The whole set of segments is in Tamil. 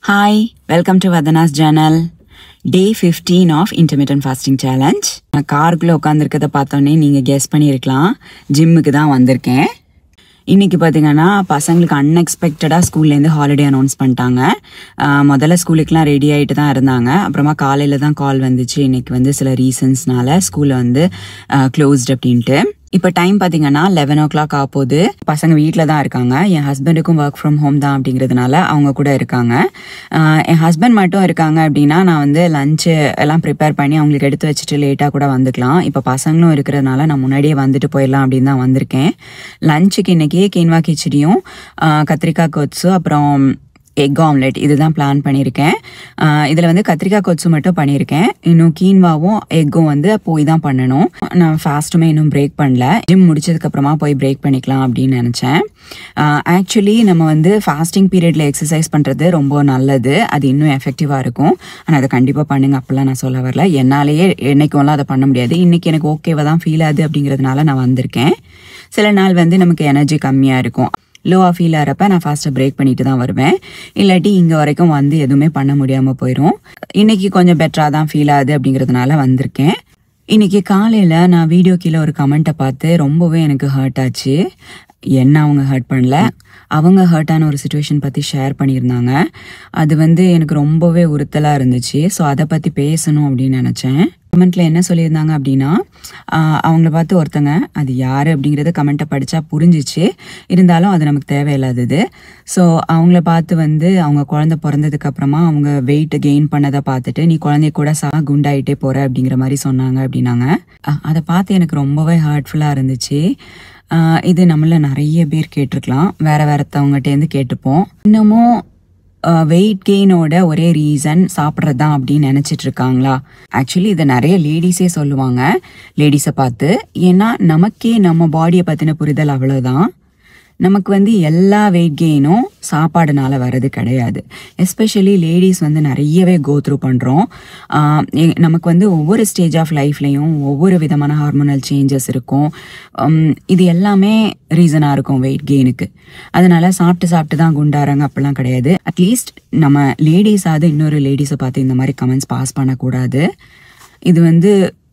hi welcome to Vathana's journal day fifteen of intermittent fasting challenge நான் காருக்குள்ளே உட்காந்துருக்கதை பார்த்தோன்னே நீங்கள் கெஸ் பண்ணியிருக்கலாம் ஜிம்முக்கு தான் வந்திருக்கேன் இன்னைக்கு பார்த்தீங்கன்னா பசங்களுக்கு அன்எக்ஸ்பெக்டடாக ஸ்கூல்லேருந்து ஹாலிடே அனௌன்ஸ் பண்ணிட்டாங்க ஆஹ் முதல்ல ஸ்கூலுக்குலாம் ரெடி ஆகிட்டு தான் இருந்தாங்க அப்புறமா காலையில் தான் கால் வந்துச்சு இன்னைக்கு வந்து சில ரீசன்ஸ்னால ஸ்கூலில் வந்து க்ளோஸ்ட் அப்படின்ட்டு இப்போ டைம் பார்த்தீங்கன்னா லெவன் ஓ கிளாக் ஆக போகுது பசங்க வீட்டில் தான் இருக்காங்க என் ஹஸ்பண்டுக்கும் ஒர்க் ஃப்ரம் ஹோம் தான் அப்படிங்கிறதுனால அவங்க கூட இருக்காங்க ஆஹ் என் ஹஸ்பண்ட் மட்டும் இருக்காங்க அப்படின்னா நான் வந்து லஞ்சு எல்லாம் ப்ரிப்பேர் பண்ணி அவங்களுக்கு எடுத்து வச்சுட்டு லேட்டாக கூட வந்துக்கலாம் இப்போ பசங்களும் இருக்கிறதுனால நான் முன்னாடியே வந்துட்டு போயிடலாம் அப்படின்னு தான் வந்திருக்கேன் லஞ்சுக்கு இன்னைக்கு கீன்வா கிச்சடியும் ஆஹ் கத்திரிக்காய் கொத்து அப்புறம் எக் ஆம்லெட் இதுதான் பிளான் பண்ணியிருக்கேன் இதில் வந்து கத்திரிக்காய் கொச்சு மட்டும் பண்ணியிருக்கேன் இன்னும் கீன்வாவும் எக்கும் வந்து போய் தான் பண்ணணும் நான் ஃபாஸ்ட்டுமே இன்னும் பிரேக் பண்ணல ஜிம் முடிச்சதுக்கப்புறமா போய் பிரேக் பண்ணிக்கலாம் அப்படின்னு நினச்சேன் ஆக்சுவலி நம்ம வந்து ஃபாஸ்டிங் பீரியடில் எக்ஸசைஸ் பண்ணுறது ரொம்ப நல்லது அது இன்னும் எஃபெக்டிவாக இருக்கும் ஆனால் அதை கண்டிப்பாக பண்ணுங்க அப்படிலாம் நான் சொல்ல வரல என்னாலேயே என்னைக்கும்லாம் அதை பண்ண முடியாது இன்னைக்கு எனக்கு ஓகேவாக தான் ஃபீல் ஆகுது அப்படிங்கிறதுனால நான் வந்திருக்கேன் சில நாள் வந்து நமக்கு எனர்ஜி கம்மியாக இருக்கும் லோவாக ஃபீல் ஆகிறப்ப நான் ஃபாஸ்ட்டாக பிரேக் பண்ணிட்டு தான் வருவேன் இல்லாட்டி இங்கே வரைக்கும் வந்து எதுவுமே பண்ண முடியாமல் போயிடும் இன்னைக்கு கொஞ்சம் பெட்டராக தான் ஃபீல் ஆகுது அப்படிங்கிறதுனால வந்திருக்கேன் இன்னைக்கு காலையில் நான் வீடியோ கீழே ஒரு கமெண்ட்டை பார்த்து ரொம்பவே எனக்கு ஹர்ட் ஆச்சு என்ன அவங்க ஹர்ட் பண்ணல அவங்க ஹர்ட்டான ஒரு சுச்சுவேஷன் பற்றி ஷேர் பண்ணியிருந்தாங்க அது வந்து எனக்கு ரொம்பவே உறுத்தலாக இருந்துச்சு ஸோ அதை பற்றி பேசணும் அப்படின்னு நினச்சேன் கமெண்ட்ல என்ன சொல்லியிருந்தாங்க அப்படின்னா ஆஹ் அவங்கள பார்த்து ஒருத்தங்க அது யார் அப்படிங்கிறத கமெண்ட்டை படித்தா புரிஞ்சிச்சு இருந்தாலும் அது நமக்கு தேவையில்லாதது ஸோ அவங்கள பார்த்து வந்து அவங்க குழந்தை பிறந்ததுக்கு அப்புறமா அவங்க வெயிட் கெயின் பண்ணதை பார்த்துட்டு நீ குழந்தைய கூட சா குண்டாயிட்டே போற அப்படிங்கிற மாதிரி சொன்னாங்க அப்படின்னாங்க அஹ் அதை பார்த்து எனக்கு ரொம்பவே ஹர்ட்ஃபுல்லாக இருந்துச்சு ஆஹ் இது நம்மள நிறைய பேர் கேட்டிருக்கலாம் வேற வேறத்தவங்ககிட்டேருந்து கேட்டுப்போம் இன்னமும் வெயிட் கெயினோட ஒரே ரீசன் சாப்பிட்றது தான் அப்படின்னு நினச்சிட்டு இருக்காங்களா ஆக்சுவலி இதை நிறைய லேடிஸே சொல்லுவாங்க லேடிஸை பார்த்து ஏன்னா நமக்கே நம்ம பாடியை பற்றின புரிதல் அவ்வளோதான் நமக்கு வந்து எல்லா வெயிட் கெயினும் சாப்பாடுனால வர்றது கிடையாது எஸ்பெஷலி லேடிஸ் வந்து நிறையவே கோ த்ரூ பண்ணுறோம் நமக்கு வந்து ஒவ்வொரு ஸ்டேஜ் ஆஃப் லைஃப்லையும் ஒவ்வொரு விதமான ஹார்மோனல் சேஞ்சஸ் இருக்கும் உம், இது எல்லாமே ரீசனாக இருக்கும் வெயிட் கெயினுக்கு அதனால சாப்பிட்டு சாப்பிட்டு தான் குண்டாறாங்க அப்படிலாம் கிடையாது அட்லீஸ்ட் நம்ம லேடிஸாவது இன்னொரு லேடிஸை பார்த்து இந்த மாதிரி கமெண்ட்ஸ் பாஸ் பண்ணக்கூடாது இது வந்து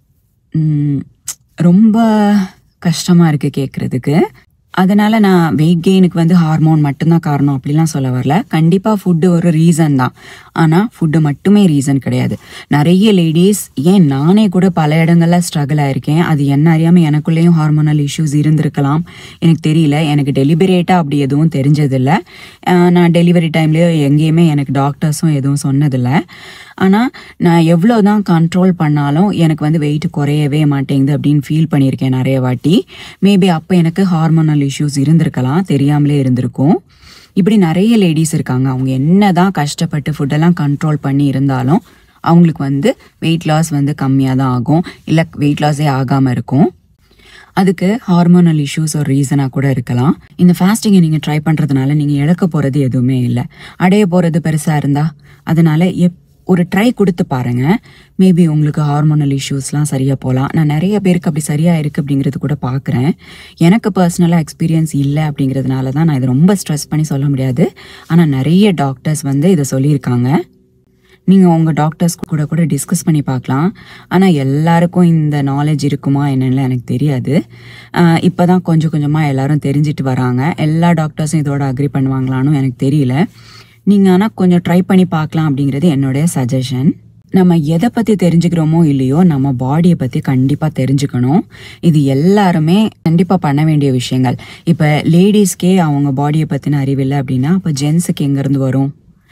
ம், ரொம்ப கஷ்டமாக இருக்குது கேட்குறதுக்கு அதனால நான் வெயிட் கெயினுக்கு வந்து ஹார்மோன் மட்டும்தான் காரணம் அப்படிலாம் சொல்ல வரல கண்டிப்பாக ஃபுட்டு ஒரு ரீசன் தான் ஆனால் ஃபுட்டு மட்டுமே ரீசன் கிடையாது நிறைய லேடிஸ் ஏன் நானே கூட பல இடங்கள்ல ஸ்ட்ரகிள் ஆயிருக்கேன் அது என்ன அறியாமல் எனக்குள்ளேயும் ஹார்மோனல் இஷ்யூஸ் இருந்திருக்கலாம் எனக்கு தெரியல எனக்கு டெலிபரேட்டாக அப்படி எதுவும் தெரிஞ்சதில்லை அஹ் நான் டெலிவரி டைம்லேயோ எங்கேயுமே எனக்கு டாக்டர்ஸும் எதுவும் சொன்னதில்லை ஆனால் நான் எவ்வளோ தான் கண்ட்ரோல் பண்ணாலும் எனக்கு வந்து வெயிட் குறையவே மாட்டேங்குது அப்படின்னு ஃபீல் பண்ணியிருக்கேன் நிறைய வாட்டி மேபி அப்போ எனக்கு ஹார்மோனல் இஷ்யூஸ் இருந்திருக்கலாம் தெரியாமலே இருந்திருக்கும் இப்படி நிறைய லேடிஸ் இருக்காங்க அவங்க என்ன தான் கஷ்டப்பட்டு ஃபுட்டெல்லாம் கண்ட்ரோல் பண்ணி இருந்தாலும் அவங்களுக்கு வந்து வெயிட் லாஸ் வந்து கம்மியாக தான் ஆகும் இல்லை வெயிட் லாஸே ஆகாமல் இருக்கும் அதுக்கு ஹார்மோனல் இஷ்யூஸ் ஒரு ரீசனாக கூட இருக்கலாம் இந்த ஃபாஸ்டிங்கை நீங்கள் ட்ரை பண்ணுறதுனால நீங்கள் இழக்க போகிறது எதுவுமே இல்லை அடைய போகிறது பெருசாக இருந்தா அதனால எப் ஒரு ட்ரை கொடுத்து பாருங்க மேபி உங்களுக்கு ஹார்மோனல் இஷ்யூஸ்லாம் சரியாக போகலாம் நான் நிறைய பேருக்கு அப்படி சரியாக இருக்குது அப்படிங்கிறது கூட பார்க்குறேன் எனக்கு பர்சனலாக எக்ஸ்பீரியன்ஸ் இல்லை அப்படிங்கிறதுனால தான் நான் இதை ரொம்ப ஸ்ட்ரெஸ் பண்ணி சொல்ல முடியாது ஆனால் நிறைய டாக்டர்ஸ் வந்து இதை சொல்லியிருக்காங்க நீங்கள் உங்கள் டாக்டர்ஸ் கூட கூட டிஸ்கஸ் பண்ணி பார்க்கலாம் ஆனால் எல்லாருக்கும் இந்த நாலேஜ் இருக்குமா என்னன்னு எனக்கு தெரியாது இப்போ தான் கொஞ்சம் கொஞ்சமாக எல்லாரும் தெரிஞ்சிட்டு வராங்க எல்லா டாக்டர்ஸும் இதோட அக்ரி பண்ணுவாங்களான்னு எனக்கு தெரியல நீங்கள் ஆனால் கொஞ்சம் ட்ரை பண்ணி பார்க்கலாம் அப்படிங்கிறது என்னுடைய சஜஷன் நம்ம எதை பற்றி தெரிஞ்சுக்கிறோமோ இல்லையோ நம்ம பாடியை பற்றி கண்டிப்பாக தெரிஞ்சுக்கணும் இது எல்லாருமே கண்டிப்பாக பண்ண வேண்டிய விஷயங்கள் இப்போ லேடிஸ்க்கே அவங்க பாடியை பற்றின அறிவில்லை அப்படின்னா அப்போ ஜென்ஸுக்கு எங்கேருந்து வரும்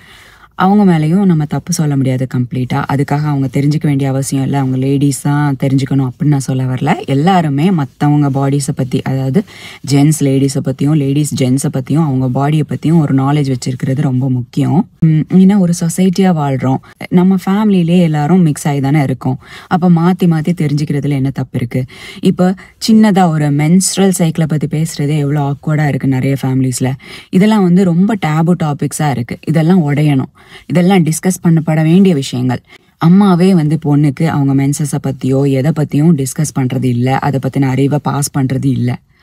அவங்க மேலேயும் நம்ம தப்பு சொல்ல முடியாது கம்ப்ளீட்டாக அதுக்காக அவங்க தெரிஞ்சுக்க வேண்டிய அவசியம் இல்லை அவங்க லேடிஸ் தான் தெரிஞ்சுக்கணும் அப்படின்னு நான் சொல்ல வரல எல்லாருமே மற்றவங்க பாடிஸை பற்றி அதாவது ஜென்ஸ் லேடிஸை பற்றியும் லேடிஸ் ஜென்ஸை பற்றியும் அவங்க பாடியை பற்றியும் ஒரு நாலேஜ் வச்சிருக்கிறது ரொம்ப முக்கியம் உம், ஏன்னா ஒரு சொசைட்டியாக வாழ்கிறோம் நம்ம ஃபேமிலியிலே எல்லாரும் மிக்ஸ் ஆகி தானே இருக்கோம் அப்போ மாற்றி மாற்றி தெரிஞ்சுக்கிறதுல என்ன தப்பு இருக்குது இப்போ சின்னதாக ஒரு மென்ஸ்ட்ரல் சைக்கிளை பற்றி பேசுகிறதே எவ்வளோ ஆக்வர்டாக இருக்குது நிறைய ஃபேமிலிஸில் இதெல்லாம் வந்து ரொம்ப டேபு டாபிக்ஸாக இருக்குது இதெல்லாம் உடையணும் இதெல்லாம் டிஸ்கஸ் பண்ணப்பட வேண்டிய விஷயங்கள் அம்மாவே வந்து பொண்ணுக்கு அவங்க மென்சஸை பற்றியோ எதை பற்றியும் டிஸ்கஸ் பண்ணுறது இல்லை அதை பற்றின அறிவை பாஸ் பண்ணுறது இல்லை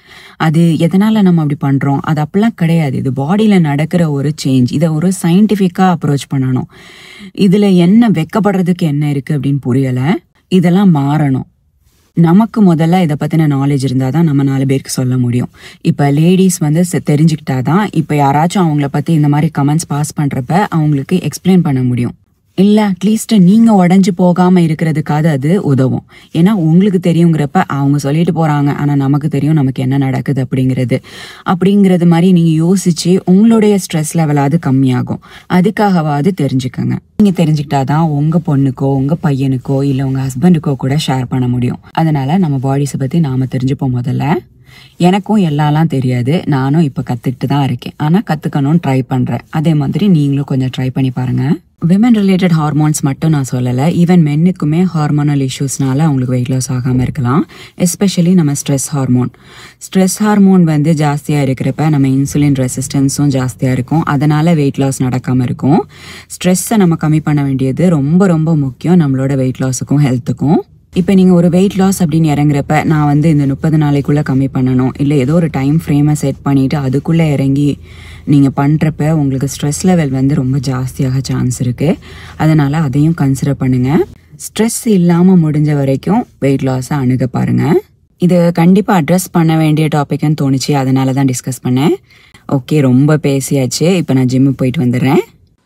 அது எதனால நம்ம அப்படி பண்றோம் அது அப்படிலாம் கிடையாது இது பாடியில நடக்கிற ஒரு சேஞ்ச் இதை ஒரு சயின்டிஃபிக்கா அப்ரோச் பண்ணணும் இதுல என்ன வெக்கப்படுறதுக்கு என்ன இருக்கு அப்படின்னு புரியல இதெல்லாம் மாறணும் நமக்கு முதல்ல இதை பற்றின நாலேஜ் இருந்தால் தான் நம்ம நாலு பேருக்கு சொல்ல முடியும் இப்போ லேடிஸ் வந்து செ- தெரிஞ்சுக்கிட்டாதான் இப்போ யாராச்சும் அவங்கள பற்றி இந்த மாதிரி கமெண்ட்ஸ் பாஸ் பண்ணுறப்ப அவங்களுக்கு எக்ஸ்பிளைன் பண்ண முடியும் இல்லை அட்லீஸ்ட் நீங்கள் உடஞ்சி போகாமல் இருக்கிறதுக்காவது அது உதவும் ஏன்னா உங்களுக்கு தெரியுங்கிறப்ப அவங்க சொல்லிட்டு போகிறாங்க ஆனால் நமக்கு தெரியும் நமக்கு என்ன நடக்குது அப்படிங்கிறது அப்படிங்கிறது மாதிரி நீங்கள் யோசிச்சு உங்களுடைய ஸ்ட்ரெஸ் லெவலாவது கம்மியாகும் அதுக்காகவாவது தெரிஞ்சுக்கங்க நீங்கள் தெரிஞ்சுக்கிட்டாதான் உங்கள் பொண்ணுக்கோ உங்கள் பையனுக்கோ இல்லை உங்கள் ஹஸ்பண்டுக்கோ கூட ஷேர் பண்ண முடியும் அதனால நம்ம பாடிஸை பற்றி நாம் தெரிஞ்சுப்போம் முதல்ல எனக்கும் எல்லாலாம் தெரியாது நானும் இப்போ கற்றுக்கிட்டு தான் இருக்கேன் ஆனால் கற்றுக்கணும்னு ட்ரை பண்ணுறேன் அதே மாதிரி நீங்களும் கொஞ்சம் ட்ரை பண்ணி பாருங்கள் விமன் ரிலேட்டட் ஹார்மோன்ஸ் மட்டும் நான் சொல்லலை ஈவன் மென்னுக்குமே ஹார்மோனல் இஷ்யூஸ்னால அவங்களுக்கு வெயிட் லாஸ் ஆகாமல் இருக்கலாம் எஸ்பெஷலி நம்ம ஸ்ட்ரெஸ் ஹார்மோன் ஸ்ட்ரெஸ் ஹார்மோன் வந்து ஜாஸ்தியாக இருக்கிறப்ப நம்ம இன்சுலின் ரெசிஸ்டன்ஸும் ஜாஸ்தியாக இருக்கும் அதனால வெயிட் லாஸ் நடக்காமல் இருக்கும் ஸ்ட்ரெஸ்ஸை நம்ம கம்மி பண்ண வேண்டியது ரொம்ப ரொம்ப முக்கியம் நம்மளோட வெயிட் லாஸுக்கும் ஹெல்த்துக்கும் இப்போ நீங்கள் ஒரு வெயிட் லாஸ் அப்படின்னு இறங்குறப்ப நான் வந்து இந்த முப்பது நாளைக்குள்ளே கம்மி பண்ணணும் இல்லை ஏதோ ஒரு டைம் ஃப்ரேமை செட் பண்ணிவிட்டு அதுக்குள்ளே இறங்கி நீங்கள் பண்ணுறப்ப உங்களுக்கு ஸ்ட்ரெஸ் லெவல் வந்து ரொம்ப ஜாஸ்தியாக சான்ஸ் இருக்குது அதனால் அதையும் கன்சிடர் பண்ணுங்கள் ஸ்ட்ரெஸ் இல்லாமல் முடிஞ்ச வரைக்கும் வெயிட் லாஸை அணுக பாருங்கள் இது கண்டிப்பாக அட்ரஸ் பண்ண வேண்டிய டாபிக்னு தோணுச்சு அதனால தான் டிஸ்கஸ் பண்ணேன் ஓகே ரொம்ப பேசியாச்சு இப்போ நான் ஜிம்முக்கு போயிட்டு வந்துடுறேன்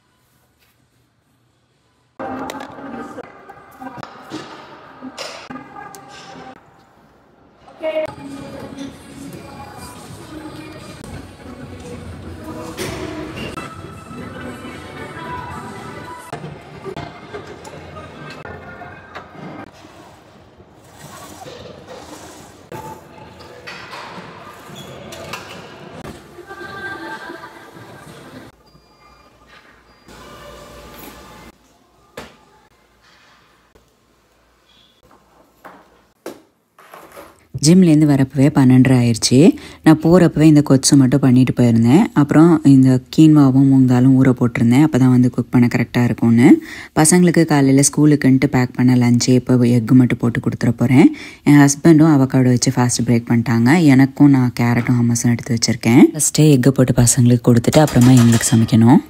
ஜிம்லேருந்து வரப்பவே பன்னெண்டரை ஆயிடுச்சு நான் போகிறப்பவே இந்த கொச்சு மட்டும் பண்ணிட்டு போயிருந்தேன் அப்புறம் இந்த கீன்வாவும் மூங்காலும் ஊற போட்டிருந்தேன் அப்போ தான் வந்து குக் பண்ண கரெக்டாக இருக்கும்னு பசங்களுக்கு காலையில் ஸ்கூலுக்குன்ட்டு பேக் பண்ண லஞ்சு இப்போ எக்கு மட்டும் போட்டு கொடுத்துட போகிறேன் என் ஹஸ்பண்டும் அவக்காடோ வச்சு ஃபாஸ்ட் பிரேக் பண்ணிட்டாங்க எனக்கும் நான் கேரட்டும் ஹம்மஸும் எடுத்து வச்சுருக்கேன் ஃபஸ்ட்டே எக்கு போட்டு பசங்களுக்கு கொடுத்துட்டு அப்புறமா எங்களுக்கு சமைக்கணும்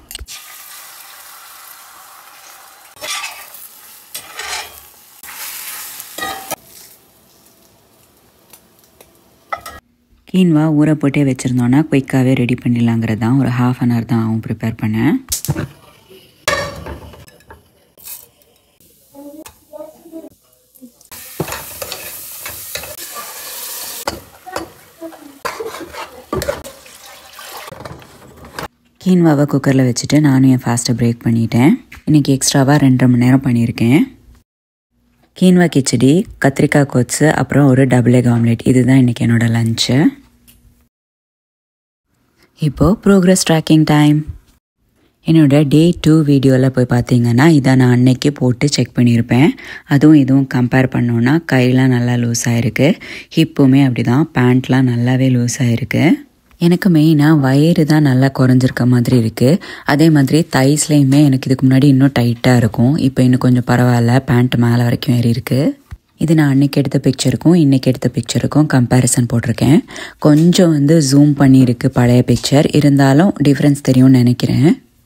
கீன்வா ஊற போட்டே வச்சுருந்தோன்னா குயிக்காகவே ரெடி பண்ணிடலாங்கிறது தான் ஒரு ஹாஃப் அன் ஹவர் தான் ஆகும் ப்ரிப்பேர் பண்ணேன் கீன்வாவை குக்கரில் வச்சுட்டு நானும் என் ஃபாஸ்ட்டை பிரேக் பண்ணிட்டேன் இன்றைக்கி எக்ஸ்ட்ராவாக ரெண்டரை மணி நேரம் பண்ணியிருக்கேன் கீன்வா கிச்சடி கத்திரிக்காய் கொத்து அப்புறம் ஒரு டபுள் எக் ஆம்லெட் இதுதான் இன்றைக்கி என்னோட லஞ்சு இப்போது ப்ரோக்ரஸ் ட்ராக்கிங் டைம் என்னோட டே டூ வீடியோவில் போய் பார்த்தீங்கன்னா இதை நான் அன்னைக்கு போட்டு செக் பண்ணியிருப்பேன் அதுவும் இதுவும் கம்பேர் பண்ணோன்னா கையெலாம் நல்லா லூஸ் ஆகிருக்கு ஹிப்புமே அப்படி தான் பேண்ட்லாம் நல்லாவே லூஸ் ஆகிருக்கு எனக்கு மெயினாக வயிறு தான் நல்லா குறைஞ்சிருக்க மாதிரி இருக்குது அதே மாதிரி தைஸ்லேயுமே எனக்கு இதுக்கு முன்னாடி இன்னும் டைட்டாக இருக்கும் இப்போ இன்னும் கொஞ்சம் பரவாயில்ல பேண்ட் மேலே வரைக்கும் ஏறி இருக்கு இது நான் அன்னைக்கு எடுத்த பிக்சருக்கும் இன்னைக்கு எடுத்த பிக்சருக்கும் கம்பேரிசன் போட்டிருக்கேன் கொஞ்சம் வந்து ஜூம் பண்ணியிருக்கு பழைய பிக்சர் இருந்தாலும் டிஃப்ரென்ஸ் தெரியும்னு நினைக்கிறேன்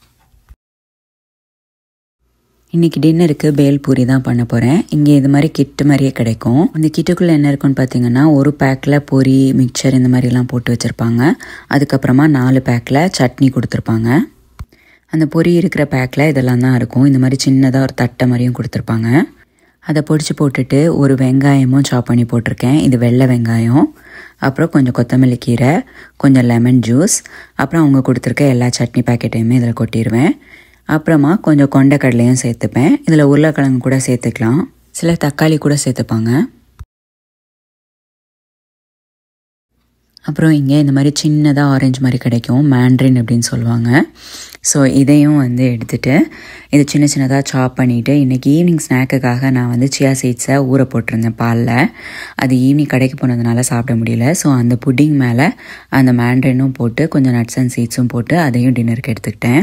இன்னைக்கு டின்னருக்கு பேல் பூரி தான் பண்ண போகிறேன் இங்கே இது மாதிரி கிட்டு மாதிரியே கிடைக்கும் இந்த கிட்டுக்குள்ளே என்ன இருக்குன்னு பார்த்தீங்கன்னா ஒரு பேக்கில் பொரி மிக்சர் இந்த மாதிரிலாம் போட்டு வச்சுருப்பாங்க அதுக்கப்புறமா நாலு பேக்கில் சட்னி கொடுத்துருப்பாங்க அந்த பொரி இருக்கிற பேக்கில் இதெல்லாம் தான் இருக்கும் இந்த மாதிரி சின்னதாக ஒரு தட்டை மாதிரியும் கொடுத்துருப்பாங்க அதை பொடிச்சு போட்டுட்டு ஒரு வெங்காயமும் சாப் பண்ணி போட்டிருக்கேன் இது வெள்ளை வெங்காயம் அப்புறம் கொஞ்சம் கொத்தமல்லி கீரை கொஞ்சம் லெமன் ஜூஸ் அப்புறம் அவங்க கொடுத்துருக்க எல்லா சட்னி பேக்கெட்டையுமே இதில் கொட்டிடுவேன் அப்புறமா கொஞ்சம் கொண்டைக்கடலையும் சேர்த்துப்பேன் இதில் உருளைக்கிழங்கு கூட சேர்த்துக்கலாம் சில தக்காளி கூட சேர்த்துப்பாங்க அப்புறம் இங்கே இந்த மாதிரி சின்னதாக ஆரஞ்சு மாதிரி கிடைக்கும் மேண்ட்ரின் அப்படின்னு சொல்லுவாங்க ஸோ இதையும் வந்து எடுத்துகிட்டு இது சின்ன சின்னதாக சாப் பண்ணிவிட்டு இன்றைக்கி ஈவினிங் ஸ்நாக்குக்காக நான் வந்து சியா சீட்ஸை ஊற போட்டிருந்தேன் பாலில் அது ஈவினிங் கடைக்கு போனதுனால சாப்பிட முடியல ஸோ அந்த புட்டிங் மேலே அந்த மேண்ட்ரினும் போட்டு கொஞ்சம் நட்ஸ் அண்ட் சீட்ஸும் போட்டு அதையும் டின்னருக்கு எடுத்துக்கிட்டேன்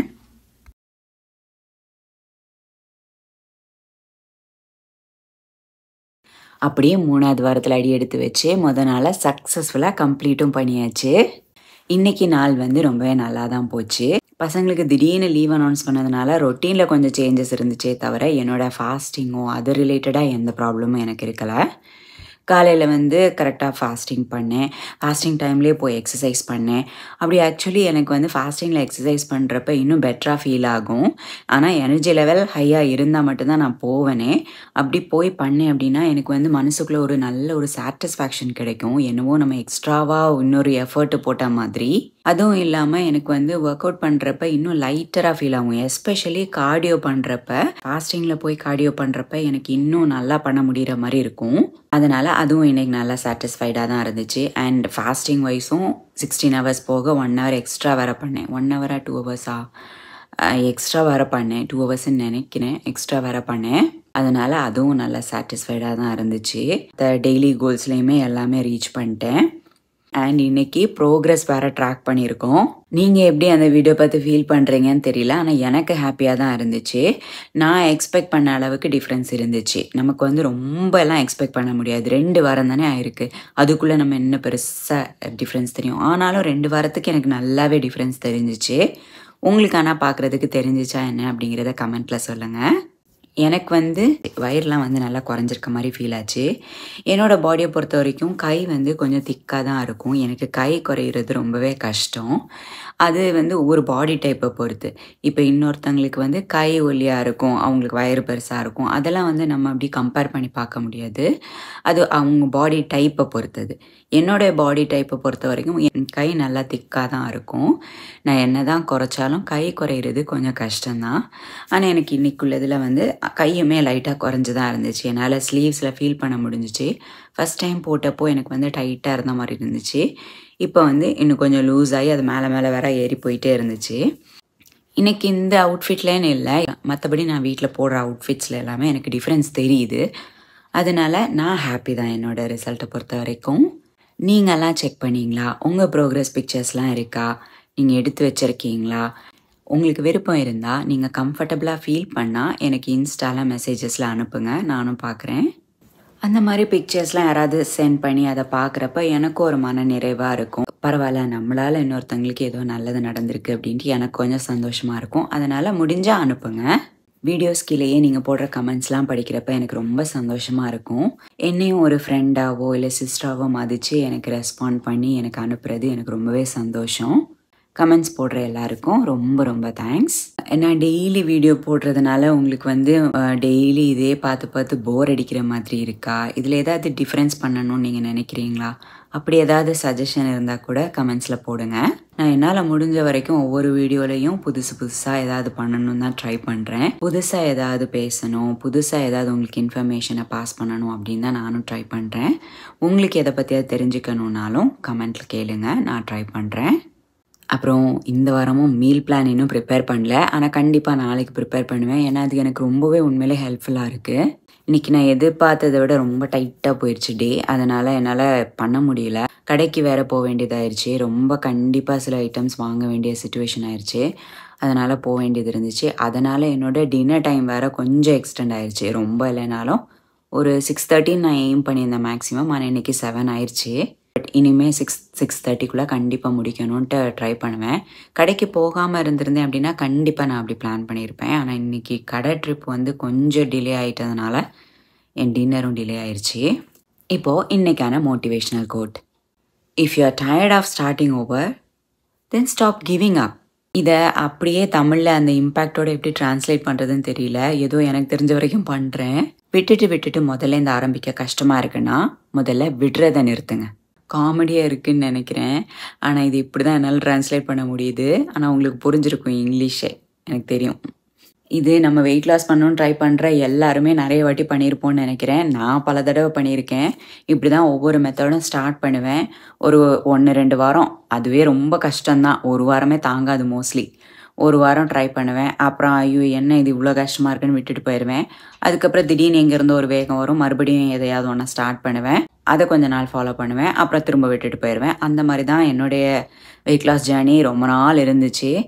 அப்படியே மூணாவது வாரத்தில் அடி எடுத்து வச்சு முத நாளாக சக்ஸஸ்ஃபுல்லாக கம்ப்ளீட்டும் பண்ணியாச்சு இன்னைக்கு நாள் வந்து ரொம்பவே நல்லா தான் போச்சு பசங்களுக்கு திடீர்னு லீவ் அனௌன்ஸ் பண்ணதுனால ரொட்டீனில் கொஞ்சம் சேஞ்சஸ் இருந்துச்சே தவிர என்னோட ஃபாஸ்டிங்கோ அது ரிலேட்டடாக எந்த ப்ராப்ளமும் எனக்கு இருக்கலை காலையில் வந்து கரெக்டாக ஃபாஸ்டிங் பண்ணேன் ஃபாஸ்டிங் டைம்லேயே போய் எக்ஸசைஸ் பண்ணேன் அப்படி ஆக்சுவலி எனக்கு வந்து ஃபாஸ்டிங்கில் எக்ஸசைஸ் பண்ணுறப்ப இன்னும் பெட்டராக ஃபீல் ஆகும் ஆனால் எனர்ஜி லெவல் ஹையாக இருந்தால் மட்டும்தான் நான் போவேனே அப்படி போய் பண்ணேன் அப்படின்னா எனக்கு வந்து மனசுக்குள்ளே ஒரு நல்ல ஒரு சாட்டிஸ்ஃபேக்ஷன் கிடைக்கும் என்னவோ நம்ம எக்ஸ்ட்ராவாக இன்னொரு எஃபர்ட் போட்ட மாதிரி அதுவும் இல்லாமல் எனக்கு வந்து ஒர்க் அவுட் பண்ணுறப்ப இன்னும் லைட்டராக ஃபீல் ஆகும் எஸ்பெஷலி கார்டியோ பண்ணுறப்ப ஃபாஸ்டிங்கில் போய் கார்டியோ பண்ணுறப்ப எனக்கு இன்னும் நல்லா பண்ண முடிகிற மாதிரி இருக்கும் அதனால் அதுவும் இன்னைக்கு நல்லா சாட்டிஸ்ஃபைடாக தான் இருந்துச்சு அண்ட் ஃபாஸ்டிங் வைஸும் சிக்ஸ்டீன் ஹவர்ஸ் போக ஒன் ஹவர் எக்ஸ்ட்ரா வர பண்ணேன் ஒன் ஹவரா டூ ஹவர்ஸா எக்ஸ்ட்ரா வர பண்ணேன் டூ ஹவர்ஸ்ன்னு நினைக்கிறேன் எக்ஸ்ட்ரா வர பண்ணேன் அதனால் அதுவும் நல்லா சாட்டிஸ்ஃபைடாக தான் இருந்துச்சு டெய்லி கோல்ஸ்லேயுமே எல்லாமே ரீச் பண்ணிட்டேன் அண்ட் இன்னைக்கு ப்ரோக்ரஸ் வேற ட்ராக் பண்ணியிருக்கோம் நீங்கள் எப்படி அந்த வீடியோ பார்த்து ஃபீல் பண்ணுறீங்கன்னு தெரியல ஆனால் எனக்கு ஹாப்பியாக தான் இருந்துச்சு நான் எக்ஸ்பெக்ட் பண்ண அளவுக்கு டிஃப்ரென்ஸ் இருந்துச்சு நமக்கு வந்து ரொம்ப எல்லாம் எக்ஸ்பெக்ட் பண்ண முடியாது ரெண்டு வாரம் தானே ஆயிருக்கு அதுக்குள்ளே நம்ம என்ன பெருசாக டிஃப்ரென்ஸ் தெரியும் ஆனாலும் ரெண்டு வாரத்துக்கு எனக்கு நல்லாவே டிஃப்ரென்ஸ் தெரிஞ்சிச்சு உங்களுக்கு ஆனால் பார்க்குறதுக்கு தெரிஞ்சிச்சா என்ன அப்படிங்கிறத கமெண்ட்டில் சொல்லுங்கள் எனக்கு வந்து வயிறுலாம் வந்து நல்லா குறைஞ்சிருக்க மாதிரி ஃபீல் ஆச்சு என்னோட பாடியை பொறுத்த வரைக்கும் கை வந்து கொஞ்சம் திக்காக தான் இருக்கும் எனக்கு கை குறையிறது ரொம்பவே கஷ்டம் அது வந்து ஒவ்வொரு பாடி டைப்பை பொறுத்து இப்போ இன்னொருத்தங்களுக்கு வந்து கை ஒல்லியாக இருக்கும் அவங்களுக்கு வயிறு பெருசாக இருக்கும் அதெல்லாம் வந்து நம்ம அப்படி கம்பேர் பண்ணி பார்க்க முடியாது அது அவங்க பாடி டைப்பை பொறுத்தது என்னோட பாடி டைப்பை பொறுத்த வரைக்கும் என் கை நல்லா திக்காக தான் இருக்கும் நான் என்ன தான் குறைச்சாலும் கை குறையிறது கொஞ்சம் கஷ்டம்தான் ஆனால் எனக்கு இன்னைக்குள்ளதில் வந்து கையுமே லைட்டாக குறைஞ்சி தான் இருந்துச்சு என்னால் ஸ்லீவ்ஸில் ஃபீல் பண்ண முடிஞ்சிச்சு ஃபஸ்ட் டைம் போட்டப்போ எனக்கு வந்து டைட்டாக இருந்த மாதிரி இருந்துச்சு இப்போ வந்து இன்னும் கொஞ்சம் லூஸ் ஆகி அது மேலே மேலே வேற ஏறி போயிட்டே இருந்துச்சு இன்னைக்கு இந்த அவுட்ஃபிட்லேன்னு இல்லை மற்றபடி நான் வீட்டில் போடுற அவுட்ஃபிட்ஸில் எல்லாமே எனக்கு டிஃப்ரென்ஸ் தெரியுது அதனால நான் ஹாப்பி தான் என்னோட ரிசல்ட்டை பொறுத்த வரைக்கும் நீங்கள்லாம் செக் பண்ணீங்களா உங்கள் ப்ரோக்ரஸ் பிக்சர்ஸ்லாம் இருக்கா நீங்கள் எடுத்து வச்சுருக்கீங்களா உங்களுக்கு விருப்பம் இருந்தால் நீங்கள் கம்ஃபர்டபுளாக ஃபீல் பண்ணால் எனக்கு இன்ஸ்டாவில் மெசேஜஸில் அனுப்புங்க நானும் பார்க்குறேன் அந்த மாதிரி பிக்சர்ஸ்லாம் யாராவது சென்ட் பண்ணி அதை பார்க்குறப்ப எனக்கும் ஒரு மன நிறைவாக இருக்கும் பரவாயில்ல நம்மளால் இன்னொருத்தவங்களுக்கு ஏதோ நல்லது நடந்திருக்கு அப்படின்ட்டு எனக்கு கொஞ்சம் சந்தோஷமாக இருக்கும் அதனால் முடிஞ்சால் அனுப்புங்க வீடியோஸ் கீழேயே நீங்கள் போடுற கமெண்ட்ஸ்லாம் படிக்கிறப்ப எனக்கு ரொம்ப சந்தோஷமாக இருக்கும் என்னையும் ஒரு ஃப்ரெண்டாவோ இல்லை சிஸ்டராவோ மதித்து எனக்கு ரெஸ்பாண்ட் பண்ணி எனக்கு அனுப்புறது எனக்கு ரொம்பவே சந்தோஷம் கமெண்ட்ஸ் போடுற எல்லாருக்கும் ரொம்ப ரொம்ப தேங்க்ஸ் நான் டெய்லி வீடியோ போடுறதுனால உங்களுக்கு வந்து டெய்லி இதே பார்த்து பார்த்து போர் அடிக்கிற மாதிரி இருக்கா இதில் ஏதாவது டிஃப்ரென்ஸ் பண்ணணும்னு நீங்கள் நினைக்கிறீங்களா அப்படி ஏதாவது சஜஷன் இருந்தால் கூட கமெண்ட்ஸில் போடுங்க நான் என்னால் முடிஞ்ச வரைக்கும் ஒவ்வொரு வீடியோலையும் புதுசு புதுசாக ஏதாவது பண்ணணும் தான் ட்ரை பண்ணுறேன் புதுசாக ஏதாவது பேசணும் புதுசாக ஏதாவது உங்களுக்கு இன்ஃபர்மேஷனை பாஸ் பண்ணணும் அப்படின்னு தான் நானும் ட்ரை பண்ணுறேன் உங்களுக்கு எதை பற்றியாவது தெரிஞ்சுக்கணுன்னாலும் கமெண்ட்டில் கேளுங்க நான் ட்ரை பண்ணுறேன் அப்புறம் இந்த வாரமும் மீல் பிளான் இன்னும் ப்ரிப்பேர் பண்ணல ஆனால் கண்டிப்பாக நாளைக்கு ப்ரிப்பேர் பண்ணுவேன் ஏன்னா அது எனக்கு ரொம்பவே உண்மையிலே ஹெல்ப்ஃபுல்லாக இருக்குது இன்றைக்கி நான் எதிர்பார்த்ததை விட ரொம்ப டைட்டாக போயிடுச்சு டே அதனால் என்னால் பண்ண முடியல கடைக்கு வேறு போக வேண்டியதாயிருச்சு ரொம்ப கண்டிப்பாக சில ஐட்டம்ஸ் வாங்க வேண்டிய சுச்சுவேஷன் ஆயிடுச்சு அதனால் போக வேண்டியது இருந்துச்சு அதனால் என்னோட டின்னர் டைம் வேறு கொஞ்சம் எக்ஸ்டெண்ட் ஆயிடுச்சு ரொம்ப இல்லைனாலும் ஒரு சிக்ஸ் தேர்ட்டின் நான் எய்ம் பண்ணியிருந்தேன் மேக்ஸிமம் ஆனால் இன்றைக்கி செவன் ஆயிடுச்சு பட் இனிமேல் சிக்ஸ் சிக்ஸ் தேர்ட்டிக்குள்ளே கண்டிப்பாக முடிக்கணுன்ட்டு ட்ரை பண்ணுவேன் கடைக்கு போகாமல் இருந்திருந்தேன் அப்படின்னா கண்டிப்பாக நான் அப்படி பிளான் பண்ணியிருப்பேன் ஆனால் இன்றைக்கி கடை ட்ரிப் வந்து கொஞ்சம் டிலே ஆகிட்டதுனால என் டின்னரும் டிலே ஆயிடுச்சு இப்போது இன்றைக்கான motivational quote if you are tired of starting over then stop giving up இதை அப்படியே தமிழில் அந்த இம்பேக்டோட எப்படி டிரான்ஸ்லேட் பண்ணுறதுன்னு தெரியல ஏதோ எனக்கு தெரிஞ்ச வரைக்கும் பண்ணுறேன் விட்டுட்டு விட்டுட்டு முதல்ல இந்த ஆரம்பிக்க கஷ்டமாக இருக்குன்னா முதல்ல விடுறதை நிறுத்துங்க காமெடியாக இருக்குன்னு நினைக்கிறேன் ஆனால் இது இப்படி தான் என்னால் ட்ரான்ஸ்லேட் பண்ண முடியுது ஆனால் உங்களுக்கு புரிஞ்சிருக்கும் இங்கிலீஷே எனக்கு தெரியும் இது நம்ம வெயிட் லாஸ் பண்ணணும்னு ட்ரை பண்ணுற எல்லாருமே நிறைய வாட்டி பண்ணியிருப்போம்னு நினைக்கிறேன் நான் பல தடவை பண்ணியிருக்கேன் இப்படி தான் ஒவ்வொரு மெத்தடும் ஸ்டார்ட் பண்ணுவேன் ஒரு ஒன்று ரெண்டு வாரம் அதுவே ரொம்ப கஷ்டம்தான் ஒரு வாரமே தாங்காது மோஸ்ட்லி ஒரு வாரம் ட்ரை பண்ணுவேன் அப்புறம் ஐயோ என்ன இது இவ்வளோ கஷ்டமாக இருக்குன்னு விட்டுட்டு போயிடுவேன் அதுக்கப்புறம் திடீர்னு எங்கேருந்து ஒரு வேகம் வரும் மறுபடியும் எதையாவது ஒன்று ஸ்டார்ட் பண்ணுவேன் அதை கொஞ்ச நாள் ஃபாலோ பண்ணுவேன் அப்புறம் திரும்ப விட்டுட்டு போயிடுவேன் அந்த மாதிரி தான் என்னுடைய வெயிட் லாஸ் ஜேர்னி ரொம்ப நாள் இருந்துச்சு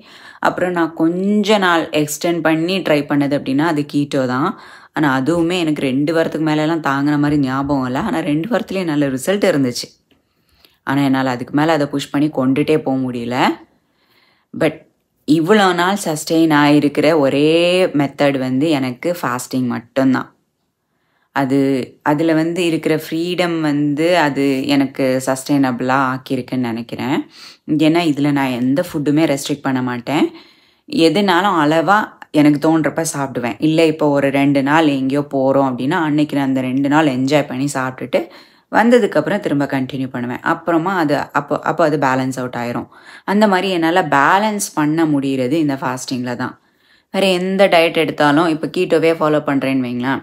அப்புறம் நான் கொஞ்ச நாள் எக்ஸ்டெண்ட் பண்ணி ட்ரை பண்ணது அப்படின்னா அது கீட்டோ தான் ஆனால் அதுவுமே எனக்கு ரெண்டு வாரத்துக்கு மேலெலாம் தாங்கின மாதிரி ஞாபகம் இல்லை ஆனால் ரெண்டு வாரத்துலேயே நல்ல ரிசல்ட் இருந்துச்சு ஆனால் என்னால் அதுக்கு மேலே அதை புஷ் பண்ணி கொண்டுட்டே போக முடியல பட் இவ்வளோ நாள் சஸ்டெயின் ஆகிருக்கிற ஒரே மெத்தட் வந்து எனக்கு ஃபாஸ்டிங் மட்டும்தான் அது அதில் வந்து இருக்கிற ஃப்ரீடம் வந்து அது எனக்கு சஸ்டைனபிளாக ஆக்கியிருக்குன்னு நினைக்கிறேன் ஏன்னா இதில் நான் எந்த ஃபுட்டுமே ரெஸ்ட்ரிக்ட் பண்ண மாட்டேன் எதுனாலும் அளவாக எனக்கு தோன்றப்ப சாப்பிடுவேன் இல்லை இப்போ ஒரு ரெண்டு நாள் எங்கேயோ போகிறோம் அப்படின்னா அன்னைக்கு நான் அந்த ரெண்டு நாள் என்ஜாய் பண்ணி சாப்பிட்டுட்டு வந்ததுக்கப்புறம் திரும்ப கண்டினியூ பண்ணுவேன் அப்புறமா அது அப்போ அப்போ அது பேலன்ஸ் அவுட் ஆயிரும் அந்த மாதிரி என்னால் பேலன்ஸ் பண்ண முடிகிறது இந்த ஃபாஸ்டிங்கில் தான் வேறு எந்த டயட் எடுத்தாலும் இப்போ கீட்டோவே ஃபாலோ பண்ணுறேன்னு வைங்களேன்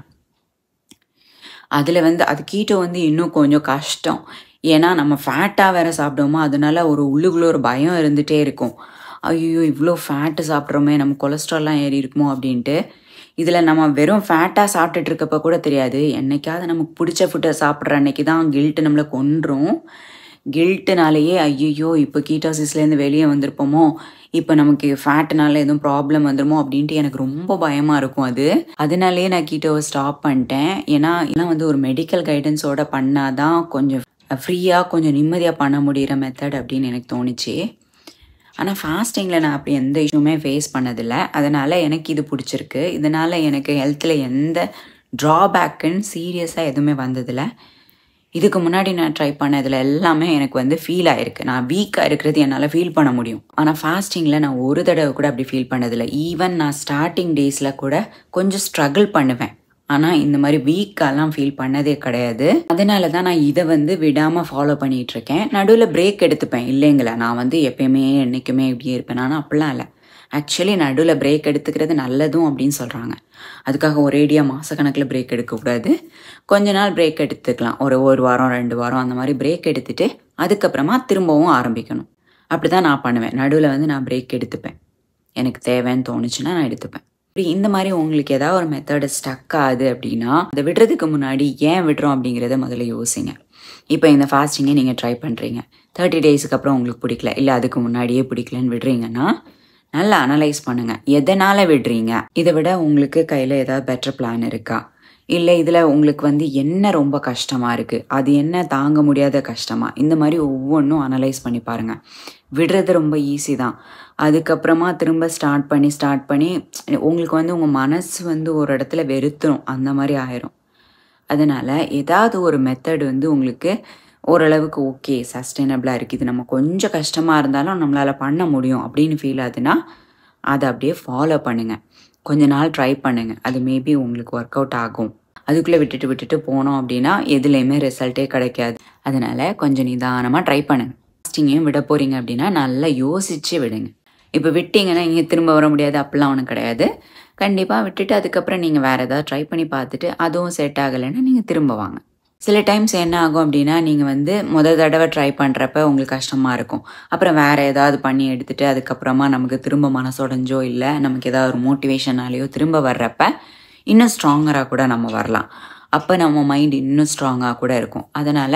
அதில் வந்து அது கீட்டோ வந்து இன்னும் கொஞ்சம் கஷ்டம் ஏன்னா நம்ம ஃபேட்டாக வேற சாப்பிடுவோமா அதனால ஒரு உள்ளுக்குள்ள ஒரு பயம் இருந்துகிட்டே இருக்கும் ஐயோ இவ்வளோ ஃபேட்டு சாப்பிட்றோமே நம்ம கொலஸ்ட்ரால்லாம் ஏறி இருக்குமோ அப்படின்ட்டு இதில் நம்ம வெறும் ஃபேட்டாக சாப்பிட்டுட்டு இருக்கப்ப கூட தெரியாது என்னைக்காவது நமக்கு பிடிச்ச ஃபுட்டை சாப்பிட்ற அன்னைக்கு தான் கில்ட்டு நம்மளை கொன்றும் கில்ட்டுனாலேயே ஐயோ இப்போ கீட்டோசிஸ்லேருந்து வெளியே வந்திருப்போமோ இப்போ நமக்கு ஃபேட்டுனால எதுவும் ப்ராப்ளம் வந்துருமோ அப்படின்ட்டு எனக்கு ரொம்ப பயமாக இருக்கும் அது அதனாலேயே நான் கீட்டோவை ஸ்டாப் பண்ணிட்டேன் ஏன்னா இதெல்லாம் வந்து ஒரு மெடிக்கல் கைடன்ஸோட பண்ணாதான் கொஞ்சம் ஃப்ரீயாக கொஞ்சம் நிம்மதியாக பண்ண முடிகிற மெத்தட் அப்படின்னு எனக்கு தோணுச்சு ஆனால் ஃபாஸ்டிங்கில் நான் அப்படி எந்த இஷ்யூமே ஃபேஸ் பண்ணதில்லை அதனால் எனக்கு இது பிடிச்சிருக்கு இதனால் எனக்கு ஹெல்த்தில் எந்த ட்ராபேக்குன்னு சீரியஸாக எதுவுமே வந்ததில்லை இதுக்கு முன்னாடி நான் ட்ரை பண்ணதில் எல்லாமே எனக்கு வந்து ஃபீல் ஆயிருக்கு நான் வீக்காக இருக்கிறது என்னால் ஃபீல் பண்ண முடியும் ஆனால் ஃபாஸ்டிங்கில் நான் ஒரு தடவை கூட அப்படி ஃபீல் பண்ணதில்லை ஈவன் நான் ஸ்டார்டிங் டேஸில் கூட கொஞ்சம் ஸ்ட்ரகிள் பண்ணுவேன் ஆனால் இந்த மாதிரி வீக்காலாம் ஃபீல் பண்ணதே கிடையாது அதனால தான் நான் இதை வந்து விடாமல் ஃபாலோ பண்ணிகிட்டு இருக்கேன் நடுவில் பிரேக் எடுத்துப்பேன் இல்லைங்களா நான் வந்து எப்பயுமே என்றைக்குமே இப்படியே இருப்பேன் ஆனால் அப்படிலாம் இல்லை ஆக்சுவலி நடுவில் பிரேக் எடுத்துக்கிறது நல்லதும் அப்படின்னு சொல்கிறாங்க அதுக்காக ஒரேடியாக மாதக்கணக்கில் பிரேக் எடுக்கக்கூடாது கொஞ்ச நாள் பிரேக் எடுத்துக்கலாம் ஒரு ஒரு வாரம் ரெண்டு வாரம் அந்த மாதிரி பிரேக் எடுத்துட்டு அதுக்கப்புறமா திரும்பவும் ஆரம்பிக்கணும் அப்படி தான் நான் பண்ணுவேன் நடுவில் வந்து நான் பிரேக் எடுத்துப்பேன் எனக்கு தேவைன்னு தோணுச்சுன்னா நான் எடுத்துப்பேன் இப்படி இந்த மாதிரி உங்களுக்கு ஏதாவது ஒரு மெத்தடு ஸ்டக் ஆகுது அப்படின்னா அதை விடுறதுக்கு முன்னாடி ஏன் விடுறோம் அப்படிங்கிறத முதல்ல யோசிங்க இப்போ இந்த ஃபாஸ்டிங்கை நீங்கள் ட்ரை பண்ணுறீங்க தேர்ட்டி டேஸுக்கு அப்புறம் உங்களுக்கு பிடிக்கல இல்லை அதுக்கு முன்னாடியே பிடிக்கலன்னு விடுறீங்கன்னா நல்லா அனலைஸ் பண்ணுங்க எதனால் விடுறீங்க இதை விட உங்களுக்கு கையில் ஏதாவது பெட்டர் பிளான் இருக்கா இல்லை இதில் உங்களுக்கு வந்து என்ன ரொம்ப கஷ்டமாக இருக்குது அது என்ன தாங்க முடியாத கஷ்டமா இந்த மாதிரி ஒவ்வொன்றும் அனலைஸ் பண்ணி பாருங்கள் விடுறது ரொம்ப ஈஸி தான் அதுக்கப்புறமா திரும்ப ஸ்டார்ட் பண்ணி ஸ்டார்ட் பண்ணி உங்களுக்கு வந்து உங்கள் மனசு வந்து ஒரு இடத்துல வெறுத்துரும் அந்த மாதிரி ஆயிரும் அதனால் ஏதாவது ஒரு மெத்தட் வந்து உங்களுக்கு ஓரளவுக்கு ஓகே சஸ்டைனபிளாக இருக்குது இது நம்ம கொஞ்சம் கஷ்டமாக இருந்தாலும் நம்மளால் பண்ண முடியும் அப்படின்னு ஃபீல் ஆகுதுன்னா அதை அப்படியே ஃபாலோ பண்ணுங்கள் கொஞ்ச நாள் ட்ரை பண்ணுங்கள் அது மேபி உங்களுக்கு ஒர்க் அவுட் ஆகும் அதுக்குள்ளே விட்டுட்டு விட்டுட்டு போனோம் அப்படின்னா எதுலேயுமே ரிசல்ட்டே கிடைக்காது அதனால் கொஞ்சம் நிதானமாக ட்ரை பண்ணுங்கள் ஃபாஸ்டிங்கையும் விட போகிறீங்க அப்படின்னா நல்லா யோசித்து விடுங்க இப்போ விட்டீங்கன்னா இங்கே திரும்ப வர முடியாது அப்படிலாம் ஒன்றும் கிடையாது கண்டிப்பாக விட்டுட்டு அதுக்கப்புறம் நீங்கள் வேறு ஏதாவது ட்ரை பண்ணி பார்த்துட்டு அதுவும் செட் ஆகலைன்னா நீங்கள் திரும்ப வாங்க சில டைம்ஸ் என்ன ஆகும் அப்படின்னா நீங்கள் வந்து முத தடவை ட்ரை பண்ணுறப்ப உங்களுக்கு கஷ்டமாக இருக்கும் அப்புறம் வேறு ஏதாவது பண்ணி எடுத்துகிட்டு அதுக்கப்புறமா நமக்கு திரும்ப மனசுடைஞ்சோ இல்லை நமக்கு ஏதாவது ஒரு மோட்டிவேஷனாலேயோ திரும்ப வர்றப்ப இன்னும் ஸ்ட்ராங்கராக கூட நம்ம வரலாம் அப்போ நம்ம மைண்ட் இன்னும் ஸ்ட்ராங்காக கூட இருக்கும் அதனால்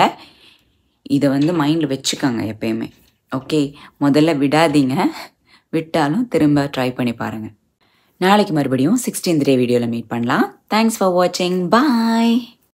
இதை வந்து மைண்டில் வச்சுக்கோங்க எப்பயுமே ஓகே முதல்ல விடாதீங்க விட்டாலும் திரும்ப ட்ரை பண்ணி பாருங்கள் நாளைக்கு மறுபடியும் சிக்ஸ்டீன்த் டே வீடியோவில் மீட் பண்ணலாம் தேங்க்ஸ் ஃபார் வாட்சிங் பாய்